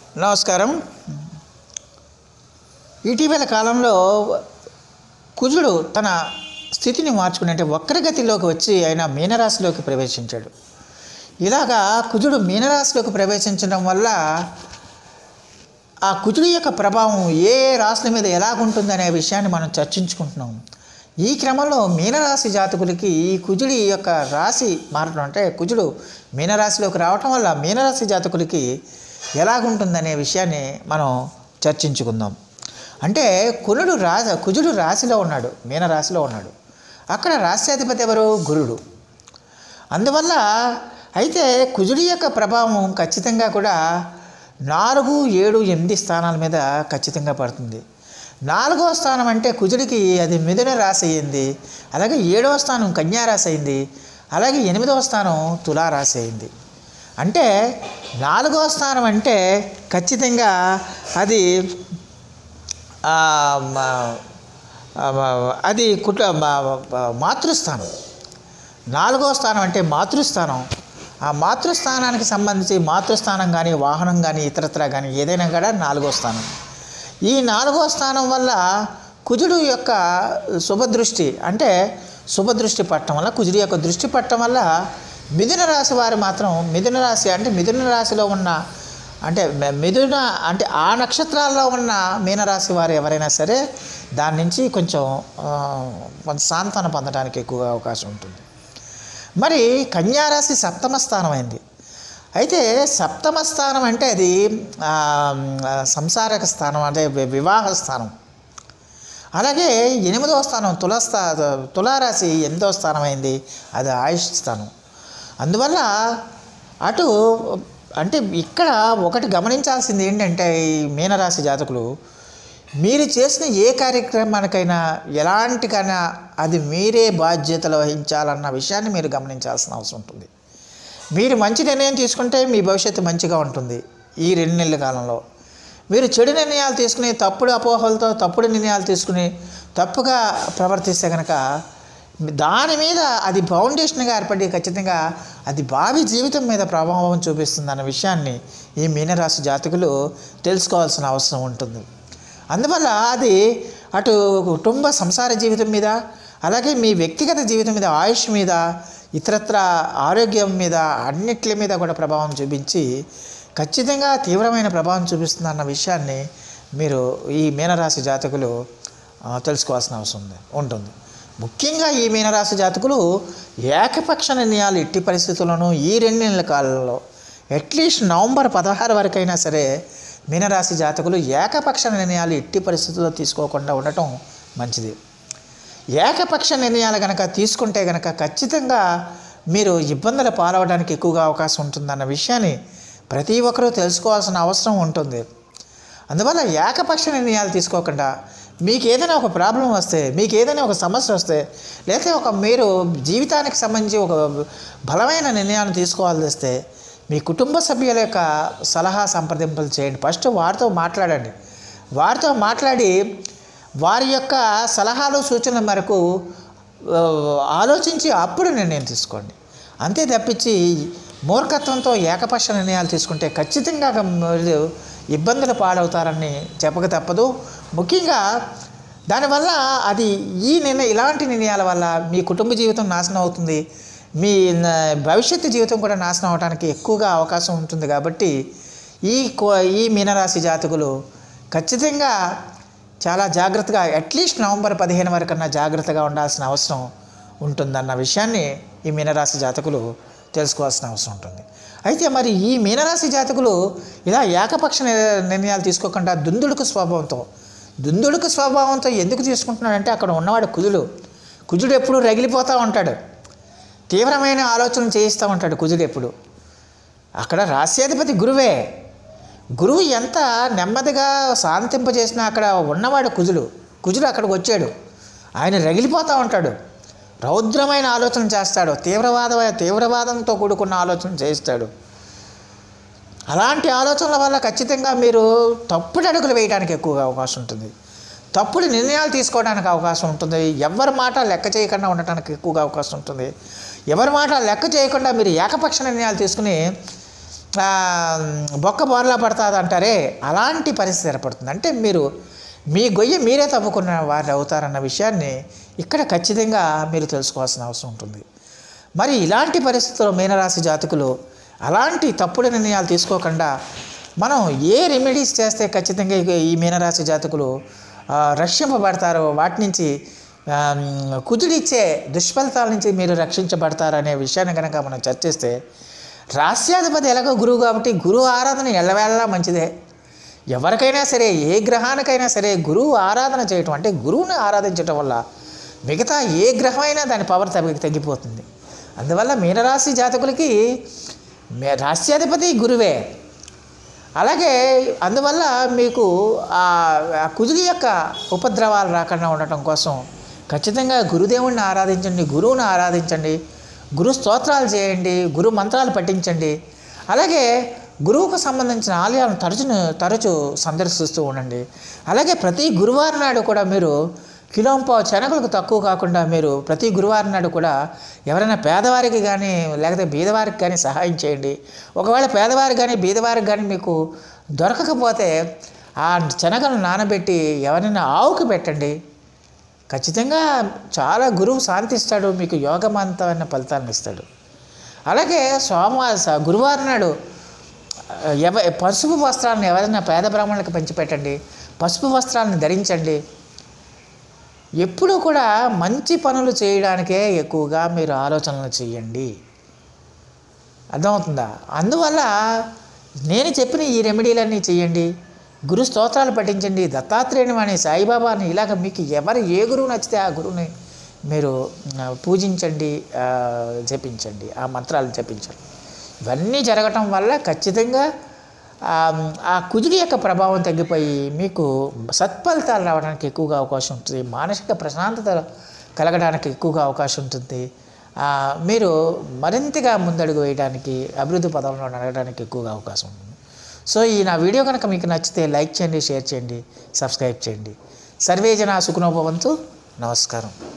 నమస్కారం ఇటీవల కాలంలో కుజుడు తన స్థితిని మార్చుకుని అంటే వక్రగతిలోకి వచ్చి ఆయన మీనరాశిలోకి ప్రవేశించాడు ఇలాగా కుజుడు మీనరాశిలోకి ప్రవేశించడం వల్ల ఆ కుజుడు యొక్క ప్రభావం ఏ ఏ రాశుల మీద ఎలాగుంటుందనే విషయాన్ని మనం చర్చించుకుంటున్నాం ఈ క్రమంలో మీనరాశి జాతకులకి ఈ కుజుడి యొక్క రాశి మారడం అంటే కుజుడు మీనరాశిలోకి రావటం వల్ల మీనరాశి జాతకులకి ఎలాగుంటుందనే విషయాన్ని మనం చర్చించుకుందాం అంటే కునుడు రాజ కుజుడు రాశిలో ఉన్నాడు మీనరాశిలో ఉన్నాడు అక్కడ రాశ్యాధిపతి ఎవరు గురుడు అందువల్ల అయితే కుజుడి యొక్క ప్రభావం ఖచ్చితంగా కూడా నాలుగు ఏడు ఎనిమిది స్థానాల మీద ఖచ్చితంగా పడుతుంది నాలుగో స్థానం అంటే కుజుడికి అది మిథున రాశి అయింది అలాగే ఏడవ స్థానం కన్యా రాశి అయింది అలాగే ఎనిమిదవ స్థానం తులారాశి అయింది అంటే నాలుగవ స్థానం అంటే ఖచ్చితంగా అది ఆ, మా- ఆ, మా- అది కుట మా- మా- మాతృస్థానం నాలుగో స్థానం అంటే మాతృస్థానం ఆ మాతృస్థానానికి సంబంధించి మాతృస్థానం కానీ వాహనం కానీ ఇతరత్ర కానీ ఏదైనా కూడా నాలుగో స్థానం ఈ నాలుగో స్థానం వల్ల కుజుడు యొక్క శుభదృష్టి అంటే శుభదృష్టి పట్టడం వల్ల కుజుడి యొక్క దృష్టి పట్టడం వల్ల మిథున రాశి వారు మాత్రం మిథున రాశి అంటే మిథున రాశిలో ఉన్న అంటే మె- మిథున అంటే ఆ నక్షత్రాల్లో ఉన్న మీనరాశి వారు ఎవరైనా సరే దాని నుంచి కొంచెం ఆ, కొంచెం సాంత్వన పొందడానికి ఎక్కువగా అవకాశం ఉంటుంది మరి కన్యారాశి సప్తమ స్థానం అయింది అయితే సప్తమ స్థానం అంటే అది ఆ, ఆ, సంసారక స్థానం అంటే వి- వివాహ స్థానం అలాగే ఎనిమిదవ స్థానం తులస్థా తులారాశి ఎనిమిదవ స్థానం అయింది అది ఆయుష్ స్థానం అందువల్ల అటు అంటే ఇక్కడ ఒకటి గమనించాల్సింది ఏంటంటే ఈ మీనరాశి జాతకులు మీరు చేసిన ఏ కార్యక్రమానికైనా ఎలాంటికైనా అది మీరే బాధ్యతలు వహించాలన్న విషయాన్ని మీరు గమనించాల్సిన అవసరం ఉంటుంది మీరు మంచి నిర్ణయం తీసుకుంటే మీ భవిష్యత్తు మంచిగా ఉంటుంది ఈ రెండు నెలల కాలంలో మీరు చెడు నిర్ణయాలు తీసుకుని తప్పుడు అపోహలతో తప్పుడు నిర్ణయాలు తీసుకుని తప్పుగా ప్రవర్తిస్తే కనుక దాని మీద అది ఫౌండేషన్గా ఏర్పడి ఖచ్చితంగా అది భావి జీవితం మీద ప్రభావం చూపిస్తుంది అన్న విషయాన్ని ఈ మీనరాశి జాతకులు తెలుసుకోవాల్సిన అవసరం ఉంటుంది అందువల్ల అది అటు కుటుంబ సంసార జీవితం మీద అలాగే మీ వ్యక్తిగత జీవితం మీద ఆయుష్ మీద ఇతరత్ర ఆరోగ్యం మీద అన్నిటి మీద కూడా ప్రభావం చూపించి ఖచ్చితంగా తీవ్రమైన ప్రభావం చూపిస్తుంది అన్న విషయాన్ని మీరు ఈ మీనరాశి జాతకులు ఆ, తెలుసుకోవాల్సిన అవసరం ఉంది ఉంటుంది ముఖ్యంగా ఈ మీనరాశి జాతకులు ఏకపక్ష నిర్ణయాలు ఎట్టి పరిస్థితుల్లోనూ ఈ రెండు నెలల కాలంలో అట్లీస్ట్ నవంబర్ పదహారు వరకైనా సరే మీనరాశి జాతకులు ఏకపక్ష నిర్ణయాలు ఎట్టి పరిస్థితుల్లో తీసుకోకుండా ఉండటం మంచిది ఏకపక్ష నిర్ణయాలు కనుక తీసుకుంటే కనుక ఖచ్చితంగా మీరు ఇబ్బందులు పాలవడానికి ఎక్కువగా అవకాశం ఉంటుందన్న విషయాన్ని ప్రతి ఒక్కరూ తెలుసుకోవాల్సిన అవసరం ఉంటుంది అందువల్ల ఏకపక్ష నిర్ణయాలు తీసుకోకుండా మీకు ఏదైనా ఒక ప్రాబ్లం వస్తే మీకు ఏదైనా ఒక సమస్య వస్తే లేకపోతే ఒక మీరు జీవితానికి సంబంధించి ఒక బలమైన నిర్ణయాన్ని తీసుకోవాల్సి వస్తే మీ కుటుంబ సభ్యుల యొక్క సలహా సంప్రదింపులు చేయండి ఫస్ట్ వారితో మాట్లాడండి వారితో మాట్లాడి వారి యొక్క సలహాలు సూచనల మేరకు ఆ, ఆలోచించి అప్పుడు నిర్ణయం తీసుకోండి అంతే తప్పించి మూర్ఖత్వంతో ఏకపక్ష నిర్ణయాలు తీసుకుంటే ఖచ్చితంగా మీరు ఇబ్బందులు పాడవుతారని చెప్పక తప్పదు ముఖ్యంగా దానివల్ల అది ఈ నిర్ణయం ఇలాంటి నిర్ణయాల వల్ల మీ కుటుంబ జీవితం నాశనం అవుతుంది మీ న- భవిష్యత్తు జీవితం కూడా నాశనం అవడానికి ఎక్కువగా అవకాశం ఉంటుంది కాబట్టి ఈ కో- ఈ మీనరాశి జాతకులు ఖచ్చితంగా చాలా జాగ్రత్తగా అట్లీస్ట్ నవంబర్ పదిహేను వరకన్నా జాగ్రత్తగా ఉండాల్సిన అవసరం ఉంటుందన్న విషయాన్ని ఈ మీనరాశి జాతకులు తెలుసుకోవాల్సిన అవసరం ఉంటుంది అయితే మరి ఈ మీనరాశి జాతకులు ఇలా ఏకపక్ష నిర్- నిర్ణయాలు తీసుకోకుండా దుందుడుకు స్వభావంతో దుందుడుకు స్వభావంతో ఎందుకు తీసుకుంటున్నాడంటే అక్కడ ఉన్నవాడు కుజుడు కుజుడు ఎప్పుడు రగిలిపోతూ ఉంటాడు తీవ్రమైన ఆలోచన చేయిస్తూ ఉంటాడు కుజుడు ఎప్పుడు అక్కడ రాశ్యాధిపతి గురువే గురువు ఎంత నెమ్మదిగా శాంతింపజేసినా అక్కడ ఉన్నవాడు కుజుడు కుజుడు అక్కడికి వచ్చాడు ఆయన రగిలిపోతూ ఉంటాడు రౌద్రమైన ఆలోచన చేస్తాడు తీవ్రవాద తీవ్రవాదంతో కూడుకున్న ఆలోచన చేయిస్తాడు అలాంటి ఆలోచనల వల్ల ఖచ్చితంగా మీరు తప్పుడు అడుగులు వేయడానికి ఎక్కువగా అవకాశం ఉంటుంది తప్పుడు నిర్ణయాలు తీసుకోవడానికి అవకాశం ఉంటుంది ఎవరి మాట లెక్క చేయకుండా ఉండటానికి ఎక్కువగా అవకాశం ఉంటుంది ఎవరి మాట లెక్క చేయకుండా మీరు ఏకపక్ష నిర్ణయాలు తీసుకుని ఆ, బొక్క బోర్లా పడుతుంది అంటారే అలాంటి పరిస్థితి ఏర్పడుతుంది అంటే మీరు మీ గొయ్య మీరే తవ్వుకున్న వారు అవుతారన్న విషయాన్ని ఇక్కడ ఖచ్చితంగా మీరు తెలుసుకోవాల్సిన అవసరం ఉంటుంది మరి ఇలాంటి పరిస్థితుల్లో మీనరాశి జాతకులు అలాంటి తప్పుడు నిర్ణయాలు తీసుకోకుండా మనం ఏ రెమెడీస్ చేస్తే ఖచ్చితంగా ఇక ఈ మీనరాశి జాతకులు ఆ, రక్షింపబడతారో వాటి నుంచి ఆ, కుదుడిచ్చే దుష్ఫలితాల నుంచి మీరు రక్షించబడతారనే విషయాన్ని కనుక మనం చర్చిస్తే రాస్యాధిపతి ఎలాగో గురువు కాబట్టి గురువు ఆరాధన ఎల్లవేళలా మంచిదే ఎవరికైనా సరే ఏ గ్రహానికైనా సరే గురువు ఆరాధన చేయటం అంటే గురువుని ఆరాధించటం వల్ల మిగతా ఏ గ్రహం అయినా దాని పవర్ తగ్గి తగ్గిపోతుంది అందువల్ల మీనరాశి జాతకులకి మే- రాస్యాధిపతి గురువే అలాగే అందువల్ల మీకు ఆ ఆ కుజుడి యొక్క ఉపద్రవాలు రాకుండా ఉండటం కోసం ఖచ్చితంగా గురుదేవుణ్ణి ఆరాధించండి గురువుని ఆరాధించండి గురు స్తోత్రాలు చేయండి గురు మంత్రాలు పఠించండి అలాగే గురువుకు సంబంధించిన ఆలయాలను తరచు తరచు సందర్శిస్తూ ఉండండి అలాగే ప్రతి గురువారం నాడు కూడా మీరు కిలోంపావు శనగలకు తక్కువ కాకుండా మీరు ప్రతి గురువారం నాడు కూడా ఎవరైనా పేదవారికి కానీ లేకపోతే బీదవారికి కానీ సహాయం చేయండి ఒకవేళ పేదవారికి కానీ బీదవారికి కానీ మీకు దొరకకపోతే ఆ శనగలను నానబెట్టి ఎవరైనా ఆవుకి పెట్టండి ఖచ్చితంగా చాలా గురువు శాంతిస్తాడు మీకు యోగమంతమైన ఫలితాలను ఇస్తాడు అలాగే సోమవారం స- గురువారం నాడు ఆ, ఎవ పసుపు వస్త్రాలను ఎవరైనా పేద బ్రాహ్మణులకు పంచిపెట్టండి పసుపు వస్త్రాలను ధరించండి ఎప్పుడూ కూడా మంచి పనులు చేయడానికే ఎక్కువగా మీరు ఆలోచనలు చేయండి అర్థమవుతుందా అందువల్ల నేను చెప్పిన ఈ రెమెడీలన్నీ చేయండి గురు స్తోత్రాలు పఠించండి దత్తాత్రేయుని వాణి సాయిబాబాని ఇలాగ మీకు ఎవరు ఏ గురువు నచ్చితే ఆ గురువుని మీరు ఆ, పూజించండి ఆ, జపించండి ఆ మంత్రాలు జపించండి ఇవన్నీ జరగటం వల్ల ఖచ్చితంగా ఆ, ఆ కుజుడి యొక్క ప్రభావం తగ్గిపోయి మీకు సత్ఫలితాలు రావడానికి ఎక్కువగా అవకాశం ఉంటుంది మానసిక ప్రశాంతత కలగడానికి ఎక్కువగా అవకాశం ఉంటుంది ఆ, మీరు మరింతగా ముందడుగు వేయడానికి అభివృద్ధి పదంలో నడవడానికి ఎక్కువగా అవకాశం ఉంటుంది సో ఈ నా వీడియో కనుక మీకు నచ్చితే లైక్ చేయండి షేర్ చేయండి సబ్స్క్రైబ్ చేయండి సర్వే జన సుఖనోభవంతు నమస్కారం